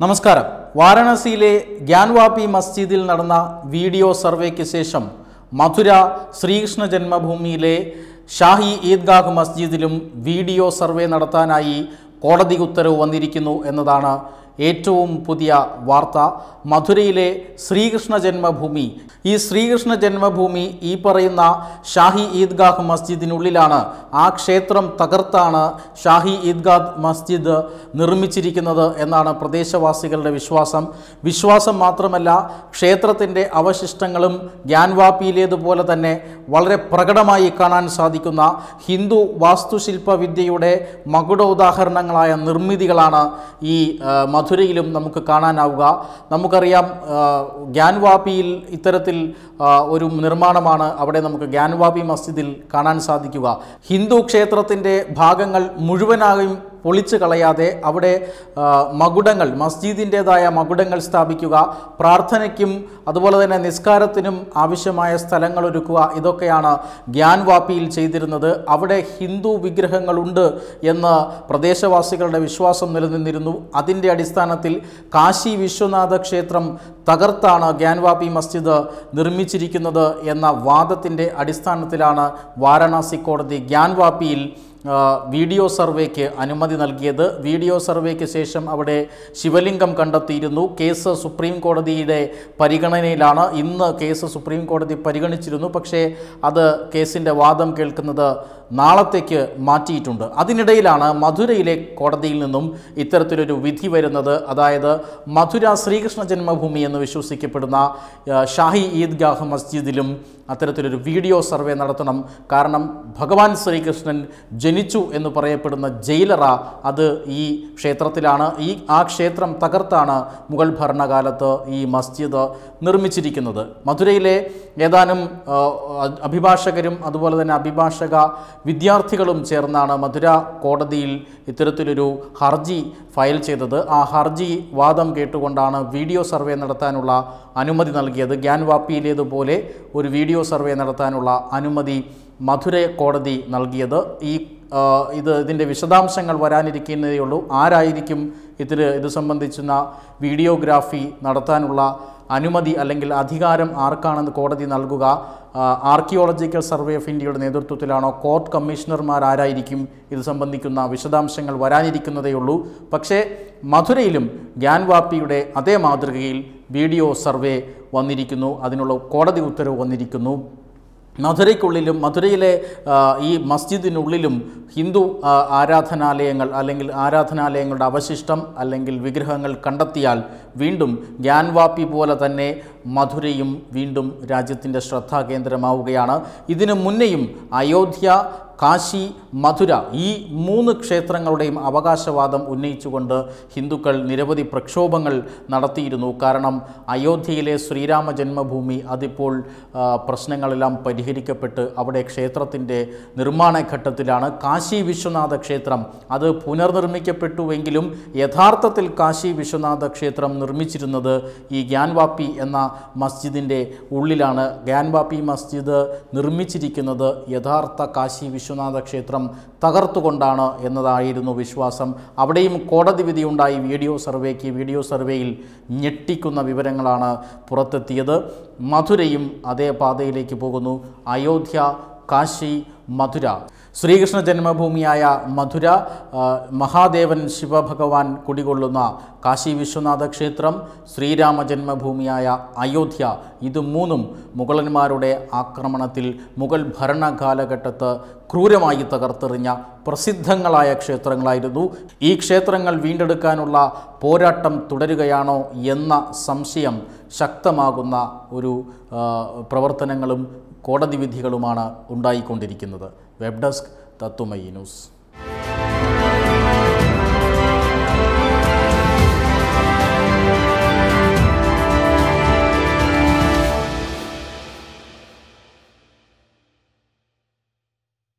നമസ്കാരം വാരണസിയിലെ ഗ്യാൻവാപി മസ്ജിദിൽ നടന്ന വീഡിയോ സർവേക്ക് ശേഷം മധുര ശ്രീകൃഷ്ണ ജന്മഭൂമിയിലെ ഷാഹി ഈദ്ഗാഹ് മസ്ജിദിലും വീഡിയോ സർവേ നടത്താനായി കോടതി ഉത്തരവ് വന്നിരിക്കുന്നു എന്നതാണ് ഏറ്റവും പുതിയ വാർത്ത മധുരയിലെ ശ്രീകൃഷ്ണ ജന്മഭൂമി ഈ ശ്രീകൃഷ്ണ ജന്മഭൂമി ഈ പറയുന്ന ഷാഹി ഈദ്ഗാഹ് മസ്ജിദിനുള്ളിലാണ് ആ ക്ഷേത്രം തകർത്താണ് ഷാഹി ഈദ്ഗാഹ് മസ്ജിദ് നിർമ്മിച്ചിരിക്കുന്നത് എന്നാണ് പ്രദേശവാസികളുടെ വിശ്വാസം വിശ്വാസം മാത്രമല്ല ക്ഷേത്രത്തിൻ്റെ അവശിഷ്ടങ്ങളും ഗ്യാൻവാപ്പിയിലേതുപോലെ തന്നെ വളരെ പ്രകടമായി കാണാൻ സാധിക്കുന്ന ഹിന്ദു വാസ്തുശില്പ വിദ്യയുടെ മകുട ഉദാഹരണങ്ങളായ നിർമ്മിതികളാണ് ഈ ആ, മധുരയിലും നമുക്ക് കാണാനാവുക നമുക്കറിയാം ആ, ഗ്യാൻവാപ്പിയിൽ ഇത്തരത്തിൽ ആ, ഒരു നിർമ്മാണമാണ് അവിടെ നമുക്ക് ഗ്യാൻവാപ്പി മസ്ജിദിൽ കാണാൻ സാധിക്കുക ഹിന്ദു ക്ഷേത്രത്തിൻ്റെ ഭാഗങ്ങൾ മുഴുവനായും പൊളിച്ചു കളയാതെ അവിടെ ആ, മകുടങ്ങൾ മസ്ജിദിൻ്റെതായ മകുടങ്ങൾ സ്ഥാപിക്കുക പ്രാർത്ഥനയ്ക്കും അതുപോലെ തന്നെ നിസ്കാരത്തിനും ആവശ്യമായ സ്ഥലങ്ങൾ ഒരുക്കുക ഇതൊക്കെയാണ് ഗ്യാൻവാപ്പിയിൽ ചെയ്തിരുന്നത് അവിടെ ഹിന്ദു വിഗ്രഹങ്ങളുണ്ട് എന്ന് പ്രദേശവാസികളുടെ വിശ്വാസം നിലനിന്നിരുന്നു അതിൻ്റെ അടിസ്ഥാനത്തിൽ കാശി വിശ്വനാഥ ക്ഷേത്രം തകർത്താണ് ഗ്യാൻവാപ്പി മസ്ജിദ് നിർമ്മിച്ചിരിക്കുന്നത് എന്ന വാദത്തിൻ്റെ അടിസ്ഥാനത്തിലാണ് വാരണാസി കോടതി ഗ്യാൻവാപ്പിയിൽ ആ, വീഡിയോ സർവേക്ക് അനുമതി നൽകിയത് വീഡിയോ സർവേക്ക് ശേഷം അവിടെ ശിവലിംഗം കണ്ടെത്തിയിരുന്നു കേസ് സുപ്രീം കോടതിയുടെ പരിഗണനയിലാണ് ഇന്ന് കേസ് സുപ്രീം കോടതി പരിഗണിച്ചിരുന്നു പക്ഷേ അത് കേസിൻ്റെ വാദം കേൾക്കുന്നത് നാളത്തേക്ക് മാറ്റിയിട്ടുണ്ട് അതിനിടയിലാണ് മധുരയിലെ കോടതിയിൽ നിന്നും ഇത്തരത്തിലൊരു വിധി വരുന്നത് അതായത് മധുര ശ്രീകൃഷ്ണ ജന്മഭൂമി എന്ന് വിശ്വസിക്കപ്പെടുന്ന ആ, ഷാഹി ഈദ്ഗാഹ് മസ്ജിദിലും അത്തരത്തിലൊരു വീഡിയോ സർവേ നടത്തണം കാരണം ഭഗവാൻ ശ്രീകൃഷ്ണൻ ജനിച്ചു എന്ന് പറയപ്പെടുന്ന ജയിലറ അത് ഈ ക്ഷേത്രത്തിലാണ് ഈ ആ ക്ഷേത്രം തകർത്താണ് മുഗൾ ഭരണകാലത്ത് ഈ മസ്ജിദ് നിർമ്മിച്ചിരിക്കുന്നത് മധുരയിലെ ഏതാനും ആ, അ- അഭിഭാഷകരും അതുപോലെ തന്നെ അഭിഭാഷക വിദ്യാർത്ഥികളും ചേർന്നാണ് മധുര കോടതിയിൽ ഇത്തരത്തിലൊരു ഹർജി ഫയൽ ചെയ്തത് ആ ഹർജി വാദം കേട്ടുകൊണ്ടാണ് വീഡിയോ സർവേ നടത്താനുള്ള അനുമതി നൽകിയത് ഗ്യാൻവാപ്പിയിലേതുപോലെ ഒരു വീഡിയോ സർവേ നടത്താനുള്ള അനുമതി മധുര കോടതി നൽകിയത് ഈ ആ, ഇത് ഇതിൻ്റെ വിശദാംശങ്ങൾ വരാനിരിക്കുന്നതേ ഉള്ളൂ ആരായിരിക്കും ഇതിൽ ഇത് സംബന്ധിച്ചുന്ന വീഡിയോഗ്രാഫി നടത്താനുള്ള അനുമതി അല്ലെങ്കിൽ അധികാരം ആർക്കാണെന്ന് കോടതി നൽകുക ആ, ആർക്കിയോളജിക്കൽ സർവേ ഓഫ് ഇന്ത്യയുടെ നേതൃത്വത്തിലാണോ കോർട്ട് കമ്മീഷണർമാർ ആരായിരിക്കും ഇത് സംബന്ധിക്കുന്ന വിശദാംശങ്ങൾ വരാനിരിക്കുന്നതേ ഉള്ളൂ പക്ഷേ മധുരയിലും ഗ്യാൻവാപ്പിയുടെ അതേ മാതൃകയിൽ വീഡിയോ സർവേ വന്നിരിക്കുന്നു അതിനുള്ള കോടതി ഉത്തരവ് വന്നിരിക്കുന്നു മധുരയ്ക്കുള്ളിലും മധുരയിലെ ആ, ഈ മസ്ജിദിനുള്ളിലും ഹിന്ദു ആ, ആരാധനാലയങ്ങൾ അല്ലെങ്കിൽ ആരാധനാലയങ്ങളുടെ അവശിഷ്ടം അല്ലെങ്കിൽ വിഗ്രഹങ്ങൾ കണ്ടെത്തിയാൽ വീണ്ടും ഗ്യാൻവാപ്പി പോലെ തന്നെ മധുരയും വീണ്ടും രാജ്യത്തിൻ്റെ ശ്രദ്ധാകേന്ദ്രമാവുകയാണ് ഇതിനു മുന്നെയും അയോധ്യ കാശി മധുര ഈ മൂന്ന് ക്ഷേത്രങ്ങളുടെയും അവകാശവാദം ഉന്നയിച്ചുകൊണ്ട് ഹിന്ദുക്കൾ നിരവധി പ്രക്ഷോഭങ്ങൾ നടത്തിയിരുന്നു കാരണം അയോധ്യയിലെ ശ്രീരാമ ജന്മഭൂമി അതിപ്പോൾ ആ, പ്രശ്നങ്ങളെല്ലാം പരിഹരിക്കപ്പെട്ട് അവിടെ ക്ഷേത്രത്തിൻ്റെ നിർമ്മാണ ഘട്ടത്തിലാണ് കാശി വിശ്വനാഥ ക്ഷേത്രം അത് പുനർനിർമ്മിക്കപ്പെട്ടുവെങ്കിലും യഥാർത്ഥത്തിൽ കാശി വിശ്വനാഥ ക്ഷേത്രം നിർമ്മിച്ചിരുന്നത് ഈ ഗ്യാൻവാപ്പി എന്ന മസ്ജിദിൻ്റെ ഉള്ളിലാണ് ഗ്യാൻവാപ്പി മസ്ജിദ് നിർമ്മിച്ചിരിക്കുന്നത് യഥാർത്ഥ കാശി വിശ്വനാഥ ക്ഷേത്രം തകർത്തുകൊണ്ടാണ് എന്നതായിരുന്നു വിശ്വാസം അവിടെയും കോടതി വിധിയുണ്ടായി വീഡിയോ സർവേക്ക് വീഡിയോ സർവേയിൽ ഞെട്ടിക്കുന്ന വിവരങ്ങളാണ് പുറത്തെത്തിയത് മധുരയും അതേ പാതയിലേക്ക് പോകുന്നു അയോധ്യ കാശി മധുര ശ്രീകൃഷ്ണ ജന്മഭൂമിയായ മധുര ആ, മഹാദേവൻ ശിവഭഗവാൻ കുടികൊള്ളുന്ന കാശി വിശ്വനാഥ ക്ഷേത്രം ശ്രീരാമ ജന്മഭൂമിയായ അയോധ്യ ഇത് മൂന്നും മുഗളന്മാരുടെ ആക്രമണത്തിൽ മുഗൾ ഭരണകാലഘട്ടത്ത് ക്രൂരമായി തകർത്തെറിഞ്ഞ പ്രസിദ്ധങ്ങളായ ക്ഷേത്രങ്ങളായിരുന്നു ഈ ക്ഷേത്രങ്ങൾ വീണ്ടെടുക്കാനുള്ള പോരാട്ടം തുടരുകയാണോ എന്ന സംശയം ശക്തമാകുന്ന ഒരു ആ, പ്രവർത്തനങ്ങളും കോടതി വിധികളുമാണ് ഉണ്ടായിക്കൊണ്ടിരിക്കുന്നത് വെബ് ഡെസ്ക് തത്തുമയി ന്യൂസ്